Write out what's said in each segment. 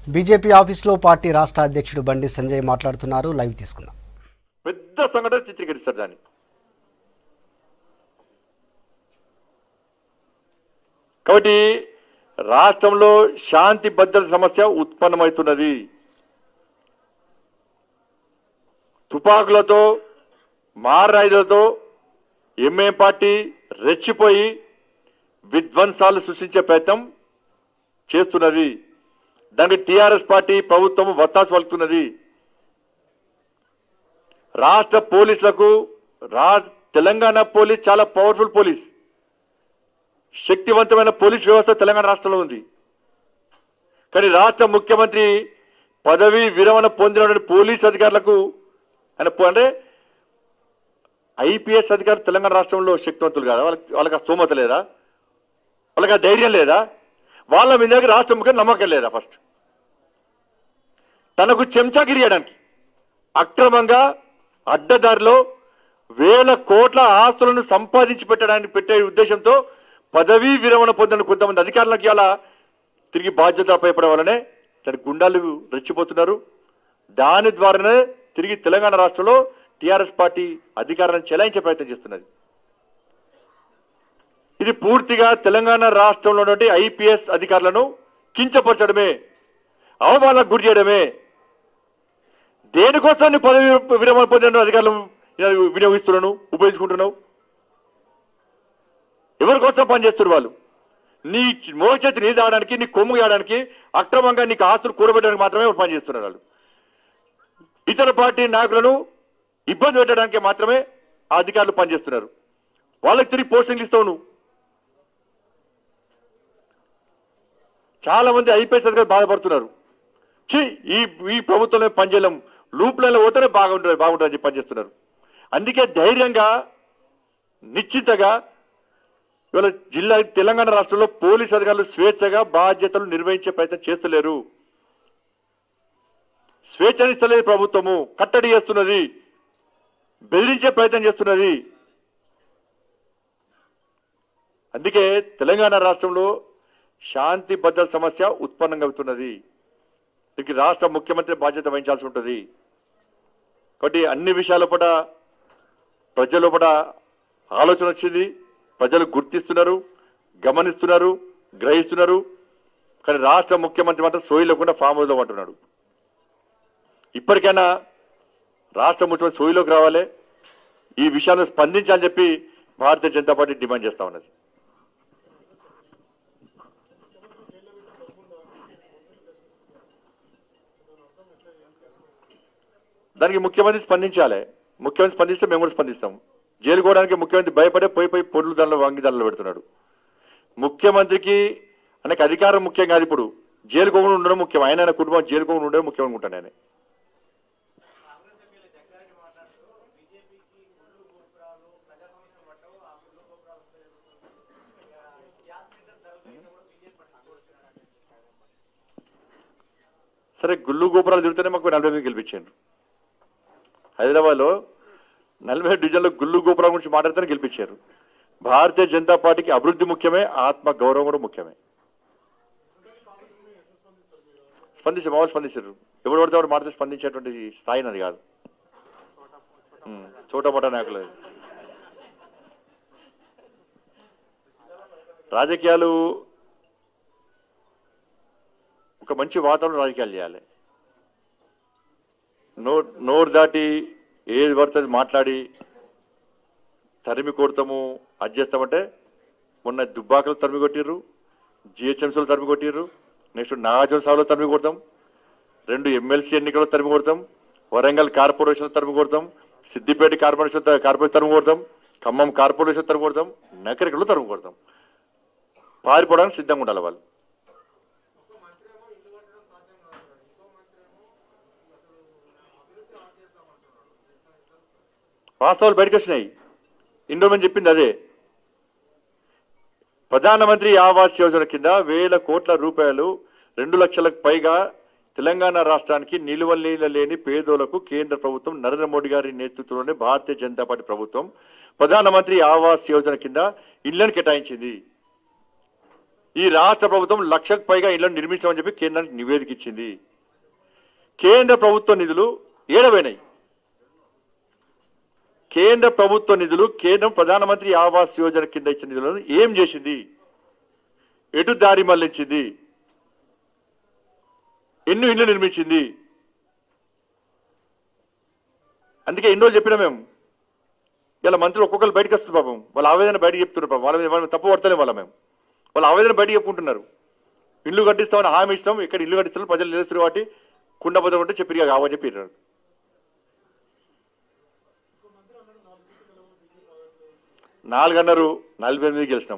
BJP ఆఫీస్లో party రాష్ట్ర అధ్యక్షుడు బండి సంజయ్ మాట్లాడుతున్నారు లైవ్ తీసుకుందాం పెద్ద సంఘటన చిత్రీకరిస్తారు దాన్ని కాబట్టి రాష్ట్రంలో శాంతి భద్రత సమస్య ఉత్పన్నమవుతున్నది తుపాకులతో మారాయుధులతో ఎంఏ పార్టీ రెచ్చిపోయి విధ్వంసాలు సృష్టించే ప్రయత్నం చేస్తున్నది దానికి టీఆర్ఎస్ పార్టీ ప్రభుత్వం వత్తాసు పలుకుతున్నది రాష్ట్ర పోలీసులకు రా తెలంగాణ పోలీస్ చాలా పవర్ఫుల్ పోలీస్ శక్తివంతమైన పోలీస్ వ్యవస్థ తెలంగాణ రాష్ట్రంలో ఉంది కానీ రాష్ట్ర ముఖ్యమంత్రి పదవి విరమణ పొందినటువంటి పోలీస్ అధికారులకు ఆయన పో- అంటే ఐపీఎస్ అధికారులు తెలంగాణ రాష్ట్రంలో శక్తివంతులు కాదా వాళ్ళకి వాళ్ళకి ఆ స్తోమత లేదా వాళ్ళకి ఆ ధైర్యం లేదా వాళ్ళ మీద రాష్ట్ర ముఖ్యం నమ్మకం లేదా ఫస్ట్ తనకు చెంచాగిరి చేయడానికి అక్రమంగా అడ్డదారిలో వేల కోట్ల ఆస్తులను సంపాదించి పెట్టడానికి పెట్టే ఉద్దేశంతో పదవీ విరమణ పొందిన కొంతమంది అధికారులకు ఇలా తిరిగి బాధ్యత అప్పయపడం వల్లనే దాని గుండాలు రెచ్చిపోతున్నారు దాని ద్వారానే తిరిగి తెలంగాణ రాష్ట్రంలో టీఆర్ఎస్ పార్టీ అధికారాన్ని చెలాయించే ప్రయత్నం చేస్తున్నది ఇది పూర్తిగా తెలంగాణ రాష్ట్రంలో ఉన్నటువంటి ఐపీఎస్ అధికారులను కించపరచడమే అవమానాలకు గురి చేయడమే దేనికోసం నీ పదవి విరమణ పొందిన అధికారులు ఇలా వినియోగిస్తున్నాను ఉపయోగించుకుంటున్నావు ఎవరి కోసం పనిచేస్తున్నారు వాళ్ళు నీ మోచేతి నీ దాడానికి నీ కొమ్ము చేయడానికి అక్రమంగా నీకు ఆస్తులు కూడబెట్టడానికి మాత్రమే వాళ్ళు పనిచేస్తున్నారు వాళ్ళు ఇతర పార్టీ నాయకులను ఇబ్బంది పెట్టడానికి మాత్రమే ఆ అధికారులు పనిచేస్తున్నారు వాళ్ళకి తిరిగి పోస్టింగ్లు ఇస్తావు నువ్వు చాలా మంది ఐపీఎస్ అధికారులు బాధపడుతున్నారు ఛీ ఈ ఈ ప్రభుత్వంలో పనిచేయలేం లూప్లలో పోతేనే బాగుంటుంది బాగుంటుంది చెప్పి పనిచేస్తున్నారు అందుకే ధైర్యంగా నిశ్చితగా ఇవాళ జిల్లా తెలంగాణ రాష్ట్రంలో పోలీస్ అధికారులు స్వేచ్ఛగా బాధ్యతలు నిర్వహించే ప్రయత్నం చేస్తలేరు స్వేచ్ఛనిస్తలేదు ప్రభుత్వము కట్టడి చేస్తున్నది బెదిరించే ప్రయత్నం చేస్తున్నది అందుకే తెలంగాణ రాష్ట్రంలో శాంతి భద్రత సమస్య ఉత్పన్నంగా అవుతున్నది దీనికి రాష్ట్ర ముఖ్యమంత్రి బాధ్యత వహించాల్సి ఉంటుంది కాబట్టి అన్ని విషయాల పట ప్రజల పట ఆలోచన వచ్చింది ప్రజలు గుర్తిస్తున్నారు గమనిస్తున్నారు గ్రహిస్తున్నారు కానీ రాష్ట్ర ముఖ్యమంత్రి మాత్రం సోయి లేకుండా ఫామ్ హౌస్లో అంటున్నాడు ఇప్పటికైనా రాష్ట్ర ముఖ్యమంత్రి సోయిలోకి రావాలి ఈ విషయాన్ని స్పందించాలని చెప్పి భారతీయ జనతా పార్టీ డిమాండ్ చేస్తా ఉన్నది దానికి ముఖ్యమంత్రి స్పందించాలి ముఖ్యమంత్రి స్పందిస్తే మేము కూడా స్పందిస్తాం జైలు పోవడానికి ముఖ్యమంత్రి భయపడే పోయి పోయి పొర్లు దానిలో వంగి దానిలో పెడుతున్నాడు ముఖ్యమంత్రికి ఆయనకు అధికారం ముఖ్యం కాదు ఇప్పుడు జైలు కోకుండా ఉండడం ముఖ్యం ఆయన ఆయన కుటుంబం జైలు కోకుండా ఉండడం ముఖ్యం అనుకుంటాను ఆయన సరే గుళ్ళు గోపురాలు తిరుగుతూనే మాకు నలభై ఎనిమిది గెలిపించారు హైదరాబాద్లో నలభై ఏడు డివిజన్లో గుళ్ళు గోపురం గురించి మాట్లాడితేనే గెలిపించారు భారతీయ జనతా పార్టీకి అభివృద్ధి ముఖ్యమే ఆత్మ గౌరవం కూడా ముఖ్యమే స్పందించారు మామూలు స్పందించారు ఎవరు పడితే వాడు మాట్లాడితే స్పందించేటువంటి స్థాయి నాది కాదు ఉమ్, చోటా మోటా నాయకులు రాజకీయాలు ఒక మంచి వాతావరణం రాజకీయాలు చేయాలి నో నోరు దాటి ఏది పడుతుంది మాట్లాడి తరిమి కొడతాము అది చేస్తామంటే మొన్న దుబ్బాకలు తరిమి కొట్టిర్రు జిహెచ్ఎంసీలు తరిమి కొట్టిర్రు నెక్స్ట్ నాగార్జున సాగులో తరిమి కొడతాం రెండు ఎమ్మెల్సీ ఎన్నికలు తరిమి కొడతాం వరంగల్ కార్పొరేషన్ తరిమి కొడతాం సిద్దిపేట కార్పొరేషన్ త- కార్పొరేషన్ తరిమి కొడతాం ఖమ్మం కార్పొరేషన్ తరిమి కొడతాం నకరికలు తరిమి కొడతాం పారిపోవడానికి సిద్ధంగా ఉండాలి వాళ్ళు వాస్తవాలు బయటకు వచ్చినాయి ఇండోమని చెప్పింది అదే ప్రధానమంత్రి ఆవాస్ యోజన కింద వేల కోట్ల రూపాయలు రెండు లక్షలకు పైగా తెలంగాణ రాష్ట్రానికి నిలువలీల లేని పేదోలకు కేంద్ర ప్రభుత్వం నరేంద్ర మోడీ గారి నేతృత్వంలోని భారతీయ జనతా పార్టీ ప్రభుత్వం ప్రధానమంత్రి ఆవాస్ యోజన కింద ఇళ్లను కేటాయించింది ఈ రాష్ట్ర ప్రభుత్వం లక్షకు పైగా ఇళ్లను నిర్మించామని చెప్పి కేంద్రానికి నివేదిక ఇచ్చింది కేంద్ర ప్రభుత్వ నిధులు ఏడవైనాయి కేంద్ర ప్రభుత్వ నిధులు కేంద్రం ప్రధానమంత్రి ఆవాస్ యోజన కింద ఇచ్చిన నిధులను ఏం చేసింది ఎటు దారి మళ్లించింది ఎన్ని ఇళ్ళు నిర్మించింది అందుకే ఎన్నో చెప్పినా మేము ఇలా మంత్రులు ఒక్కొక్కరు బయటకు వస్తుంది పాపం వాళ్ళ ఆవేదన బయటకు చెప్తున్నారు పాపం వాళ్ళ మీద మనం తప్పు పడతలేం వాళ్ళ మేము వాళ్ళ ఆవేదన బయటకు చెప్పుకుంటున్నారు ఇల్లు కట్టిస్తామని హామీ ఇస్తాం ఇక్కడ ఇల్లు కట్టిస్తాం ప్రజలు నిలుస్తారు కాబట్టి కుండబద్దం ఉంటే చెప్పిగా కావని చెప్పి నాలుగన్నరు నలభై ఎనిమిది గెలిచినాం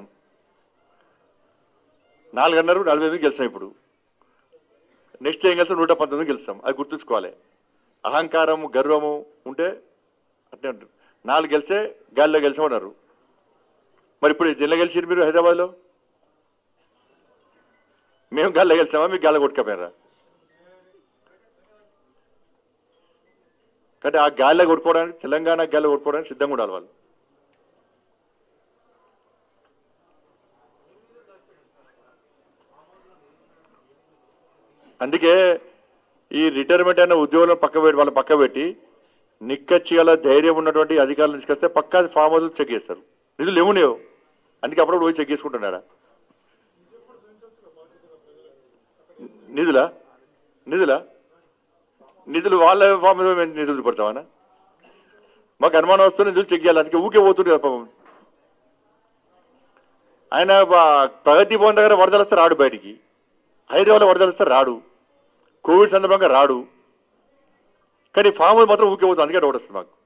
నాలుగన్నరు నలభై ఎనిమిది గెలిచాం ఇప్పుడు నెక్స్ట్ ఏం గెలిస్తాం నూట పంతొమ్మిది గెలుస్తాం అది గుర్తుంచుకోవాలి అహంకారం గర్వము ఉంటే అట్నే ఉంటుంది నాలుగు గెలిస్తే గాలిలో గెలిచామన్నారు మరి ఇప్పుడు జిల్లా గెలిచారు మీరు హైదరాబాద్లో మేము గాల్లో గెలిచామా మీకు గాల్లో కొట్టుకపోయారా కాబట్టి ఆ గాల్లో కొట్టుకోవడానికి తెలంగాణ గాల్లో కొట్టుకోవడానికి సిద్ధంగా ఉండాలి వాళ్ళు అందుకే ఈ రిటైర్మెంట్ అయిన ఉద్యోగులను పక్క పెట్టి వాళ్ళ పక్క పెట్టి నిక్కచ్చి గల ధైర్యం ఉన్నటువంటి అధికారులు తీసుకొస్తే పక్కా ఫామ్ హౌస్ చెక్ చేస్తారు నిధులు ఏమున్నాయో అందుకే అప్పుడప్పుడు పోయి చెక్ చేసుకుంటున్నారా నిధులా నిధులా నిధులు వాళ్ళ ఫామ్ హౌస్ మేము నిధులు పడతామనా మాకు అనుమానం వస్తుంది నిధులు చెక్ చేయాలి అందుకే ఊకే పోతుంది కదా పాపం ఆయన బా- ప్రగతి భవన్ దగ్గర వరదలు వస్తే రాడు బయటికి హైదరాబాద్లో వరదలు వస్తే రాడు కోవిడ్ సందర్భంగా రాడు కానీ ఫామ్ హౌస్ మాత్రం ఊకే పోతుంది అందుకే డౌట్ వస్తుంది మాకు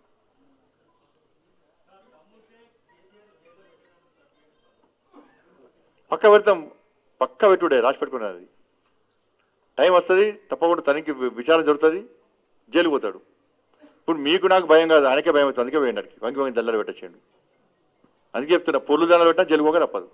పక్క పెడతాం పక్క పెట్టుడే రాసి పెట్టుకున్నది టైం వస్తుంది తప్పకుండా తనకి వి- విచారణ జరుగుతుంది జైలు పోతాడు ఇప్పుడు మీకు నాకు భయం కాదు ఆయనకే భయం అవుతుంది అందుకే పోయండి అడిగి వంగి వంగి దల్లలు పెట్టచ్చేయండి అందుకే చెప్తున్నా పొల్లు దానాలు పెట్టినా జైలు పోక తప్పదు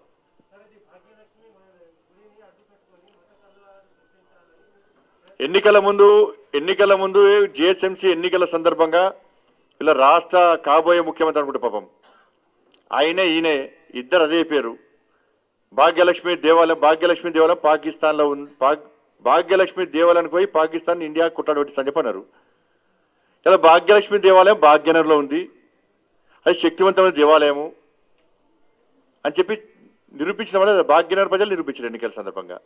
ఎన్నికల ముందు ఎన్నికల ముందు జిహెచ్ఎంసీ ఎన్నికల సందర్భంగా ఇలా రాష్ట్ర కాబోయే ముఖ్యమంత్రి అనుకుంటే పాపం ఆయనే ఈయనే ఇద్దరు అదే పేరు భాగ్యలక్ష్మి దేవాలయం భాగ్యలక్ష్మి దేవాలయం పాకిస్తాన్లో ఉంది పాక్ భాగ్యలక్ష్మి దేవాలయానికి పోయి పాకిస్తాన్ ఇండియా కుట్టాడు పెట్టిస్తా చెప్పన్నారు ఇలా భాగ్యలక్ష్మి దేవాలయం భాగ్యనగర్లో ఉంది అది శక్తివంతమైన దేవాలయము అని చెప్పి నిరూపించిన వల్ల భాగ్యనగర్ ప్రజలు నిరూపించారు ఎన్నికల సందర్భంగా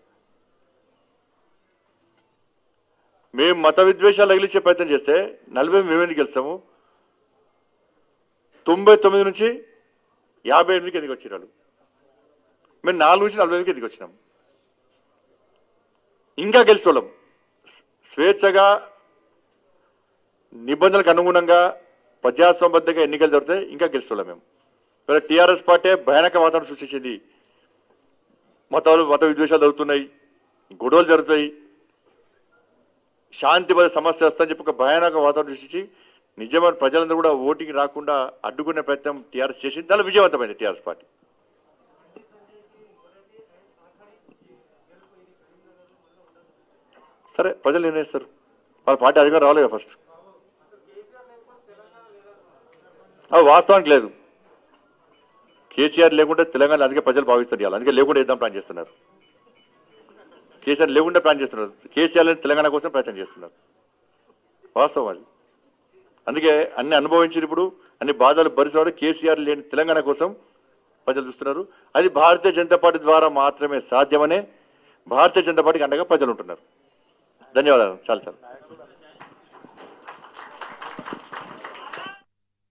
మేము మత విద్వేషాలు తగిలించే ప్రయత్నం చేస్తే నలభై మేము ఎందుకు గెలుస్తాము తొంభై తొమ్మిది నుంచి యాభై ఎనిమిదికి ఎందుకు వచ్చారు వాళ్ళు మేము నాలుగు నుంచి నలభై ఎనిమిదికి ఎందుకు వచ్చినాం ఇంకా గెలిచోళ్ళం స్వేచ్ఛగా నిబంధనలకు అనుగుణంగా ప్రజాస్వామ్యబద్ధంగా ఎన్నికలు జరిగితే ఇంకా గెలుచోళ్ళం మేము మరి టీఆర్ఎస్ పార్టీ భయానక వాతావరణం సృష్టించింది మతాలు మత విద్వేషాలు జరుగుతున్నాయి గొడవలు జరుగుతాయి శాంతి భద్రత సమస్య వస్తుందని చెప్పి ఒక భయానక వాతావరణం సృష్టించి నిజమైన ప్రజలందరూ కూడా ఓటింగ్ రాకుండా అడ్డుకునే ప్రయత్నం టీఆర్ఎస్ చేసింది దానిలో విజయవంతమైంది టీఆర్ఎస్ పార్టీ సరే ప్రజలు నిర్ణయిస్తారు వాళ్ళ పార్టీ అధికారం రావాలి కదా ఫస్ట్ అది వాస్తవానికి లేదు కేసీఆర్ లేకుంటే తెలంగాణ అందుకే ప్రజలు భావిస్తారు ఇవాళ అందుకే లేకుండా వేద్దాం ప్లాన్ చేస్తున్నారు కేసీఆర్ లేకుండా ప్లాన్ చేస్తున్నారు కేసీఆర్ తెలంగాణ కోసం ప్రయత్నం చేస్తున్నారు వాస్తవం అది అందుకే అన్ని అనుభవించిన ఇప్పుడు అన్ని బాధలు భరిస్తాడు కేసీఆర్ లేని తెలంగాణ కోసం ప్రజలు చూస్తున్నారు అది భారతీయ జనతా పార్టీ ద్వారా మాత్రమే సాధ్యమనే భారతీయ జనతా పార్టీకి అండగా ప్రజలు ఉంటున్నారు ధన్యవాదాలు చాలా చాలా